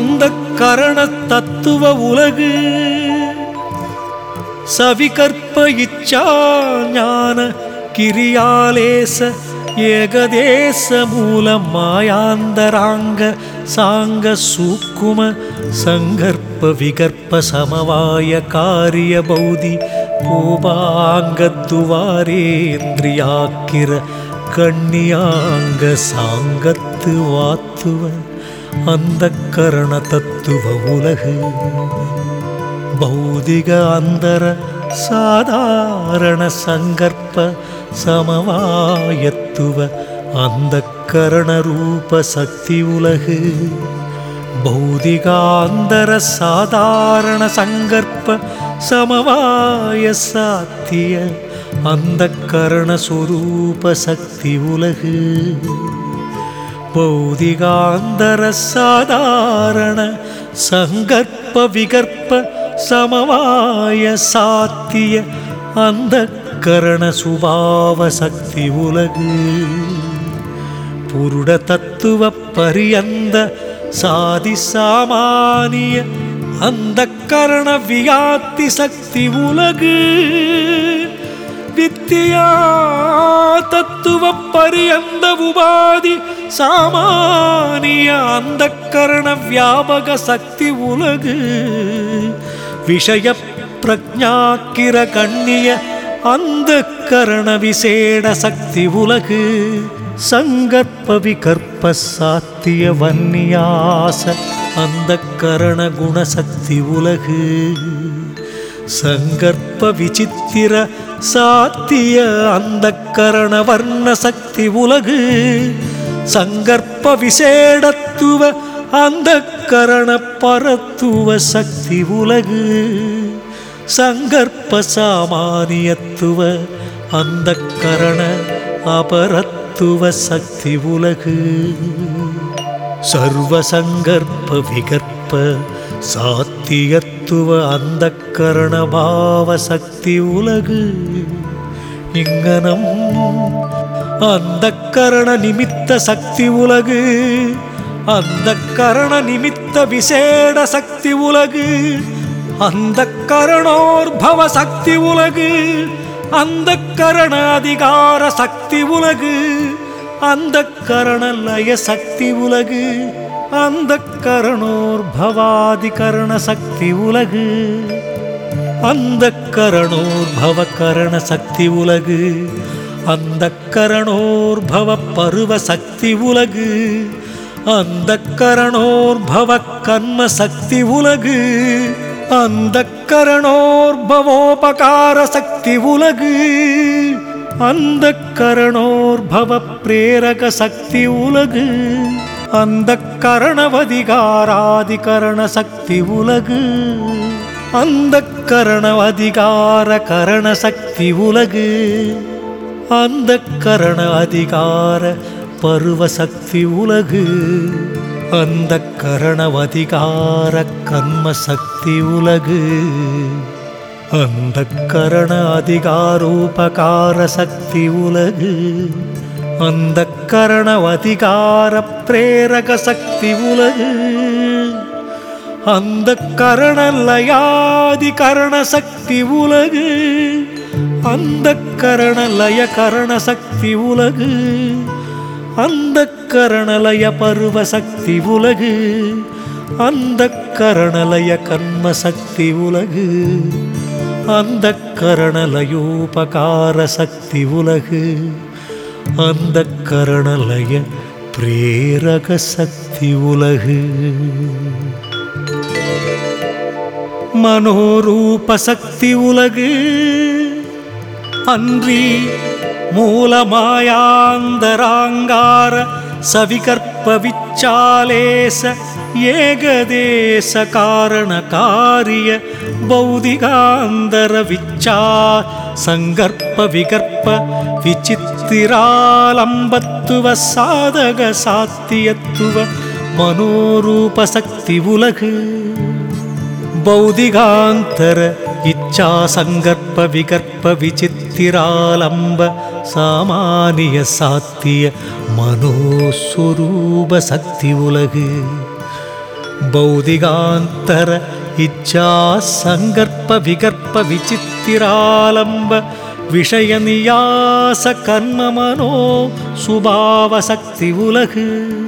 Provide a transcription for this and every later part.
அந்த கரண தத்துவ உலகு சவிகற்ப இச்சா ஞான கிரியாலேச ஏகதேச மூல மாயாந்தராங்க சாங்க சூக்கும சங்கற்ப விகற்ப சமவாய காரிய பௌதி பூபாங்கத்துவாரேந்திரியாக்கிர கண்ணியாங்க சாங்கத்து வாத்துவ அந்த கரண தத்துவ உலகு பௌதிக அந்தர சாதாரண சங்கற்ப சமவாயத்துவ அந்த கரணரூப சக்தி உலகு பௌதிகாந்தர சாதாரண சங்கற்ப சமவாய சாத்திய அந்த கரணஸ்வரூப சக்தி உலகு பௌதிகாந்தர சாதாரண சங்கற்ப விகற்ப சமவாய சாத்திய அந்த கரண சுபாவ சக்தி உலகு புருட தத்துவ பரியந்த சாதி சாமானிய அந்த கரண வியாத்தி சக்தி உலகு வித்தியா தத்துவ பரியந்த உபாதி சாமானிய அந்த கரண வியாபக சக்தி உலகு விஷய பிரஜாக்கிர கண்ணிய அந்த கரண விசேட சக்தி உலகு சங்கற்ப விகற்ப சாத்திய வன்னியாச அந்த கரண குணசக்தி உலகு சங்கற்ப விசித்திர சாத்திய அந்த கரண வர்ண சக்தி உலகு சங்கற்ப விசேடத்துவ அந்த கரண பரத்துவ சக்தி உலகு சங்கற்ப சாமானியத்துவ அந்த கரண அபரத்துவ சக்தி உலகு சர்வசங்கற்ப விகற்ப சாத்தியத்துவ அந்த கரணபாவ சக்தி உலகு இங்கனம் அந்த கரண நிமித்த சக்தி உலகு அந்த கரண நிமித்த விசேட சக்தி உலகு அந்த கரணோர்பவ சக்தி உலகு அந்த கரண அதிகார சக்தி உலகு அந்த கரண லய சக்தி உலகு அந்த கரணோர்பவாதிகரண சக்தி உலகு அந்த கரணோர்பவ கரண சக்தி உலகு அந்த கரணோர்பவ பருவ சக்தி உலகு அந்த கரணோர்பவ கர்ம சக்தி உலகு அந்த கரணோர்பவோபகார சக்தி உலகு அந்த கரணோர்பவ பிரேரக சக்தி உலகு அந்த கரணவதிகாராதிகரண சக்தி உலகு அந்த கரணவதிகார கரண சக்தி உலகு அந்த கரண அதிகார பருவ சக்தி உலகு அந்த கரணவதிகார கர்ம சக்தி உலகு அந்த கரண அதிகாரோபகார சக்தி உலகு அந்த கரணவதிகார பிரேரக சக்தி உலகு அந்த கரண லயாதி கரண சக்தி உலகு அந்த கரண லய கரண சக்தி உலகு அந்த கரணலய பருவ சக்தி உலகு அந்த கரணலய கர்ம சக்தி உலகு அந்த கரணலயோபகார சக்தி உலகு அந்த கரணலய பிரேரக சக்தி உலகு மனோரூப சக்தி உலகு அன்றி மூலமாயாந்தராங்கார சவிகற்ப விச்சாலேச ஏகதேச காரண காரிய பௌதிகாந்தர விச்சா சங்கற்ப விகற்ப விசித்திராலம்பத்துவ சாதக சாத்தியத்துவ மனோரூப சக்தி உலகு பௌதிகாந்தர இச்சா சங்கற்ப விகற்ப விசித்திராலம்ப சாமானிய சாத்திய மனோஸ்வரூப சக்தி உலகு பௌதிகாந்தர இச்சா சங்கற்ப விகற்ப விசித்திராலம்ப விஷய நியாச கர்ம மனோ சுபாவ சக்தி உலகு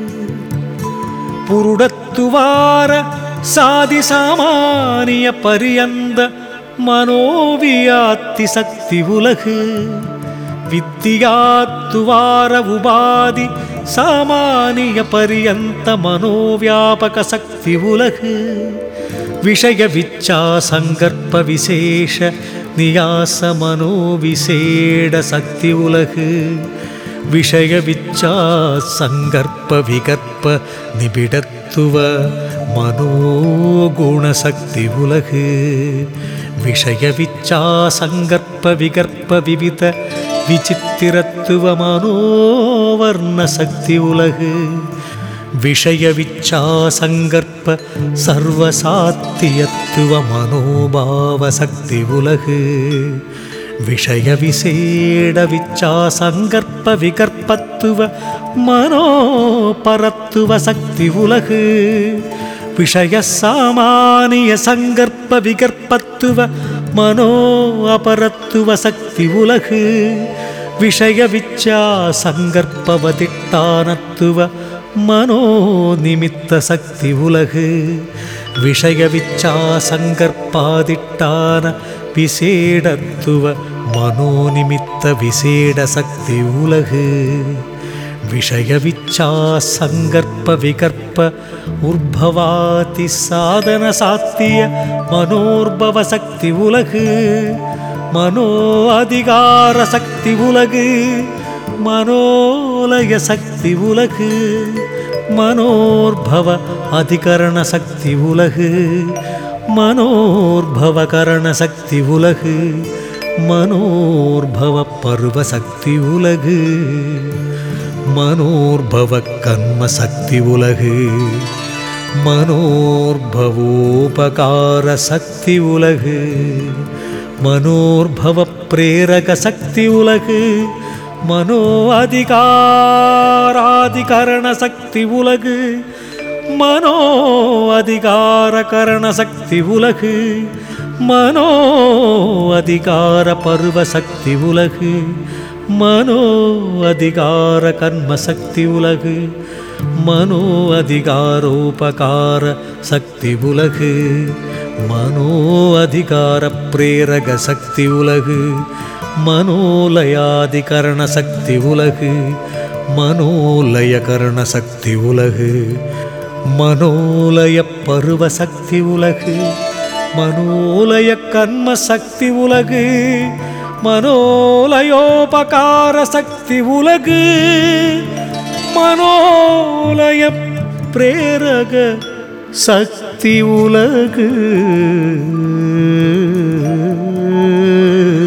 புருடத்துவார சாதி சாமானிய பரியந்த மனோவியாத்தி சக்தி உலகு வித்தியாத்துவார உபாதி சாமானிய பரியந்த மனோவியாபக சக்தி உலகு விஷய விச்சா சங்கற்ப விசேஷ நியாச மனோவிசேட சக்தி உலகு விஷய விச்சா சங்கற்ப விகற்ப நிபிடத்துவ மனோகுண சக்தி உலகு விஷய விச்சா சங்கற்ப விகற்ப விவித விசித்திரத்துவ மனோவர்ண சக்தி உலகு விஷய விச்சா சங்கற்ப சர்வசாத்தியத்துவ மனோபாவ சக்தி உலகு விஷய விசேட விச்சா சங்கற்ப விகற்பத்துவ மனோபரத்துவ சக்தி உலகு விஷய சாமானிய சங்கற்ப விகற்பத்துவ மனோ அபரத்துவ சக்தி உலகு விஷய விச்சா சங்கற்பவதிட்டானத்துவ மனோ நிமித்த சக்தி உலகு விஷய விச்சா சங்கற்பாதிட்டான விசேடத்துவ மனோநிமித்த விசேட சக்தி உலகு விஷய விச்சா சங்கற்ப விகற்ப உர்பவாதி சாதன சாத்திய மனோர்பவ சக்தி உலகு மனோ அதிகார சக்தி உலகு மனோலய சக்தி உலகு மனோர்பவ அதிகரண சக்தி உலகு மனோர்பவ கரண சக்தி உலகு மனோர்பவ பருவ சக்தி உலகு மனோர்பவ கர்ம சக்தி உலகு மனோர்பவோபகார சக்தி உலகு மனோர்பவ பிரேரக சக்தி உலகு மனோ அதிகாராதிகரண சக்தி உலகு மனோ அதிகார கரண சக்தி உலகு மனோ அதிகார பருவ சக்தி உலகு மனோ அதிகார கர்ம சக்தி உலகு மனோ அதிகாரோபகார சக்தி உலகு மனோ அதிகார பிரேரக சக்தி உலகு மனோலயாதிகரண சக்தி உலகு மனோலயகரண சக்தி உலகு மனோலய பருவ சக்தி உலகு மனோலய கர்ம சக்தி உலகு மனோலயோபகார சக்தி உலகு மனோலய பிரேரக சக்தி உலகு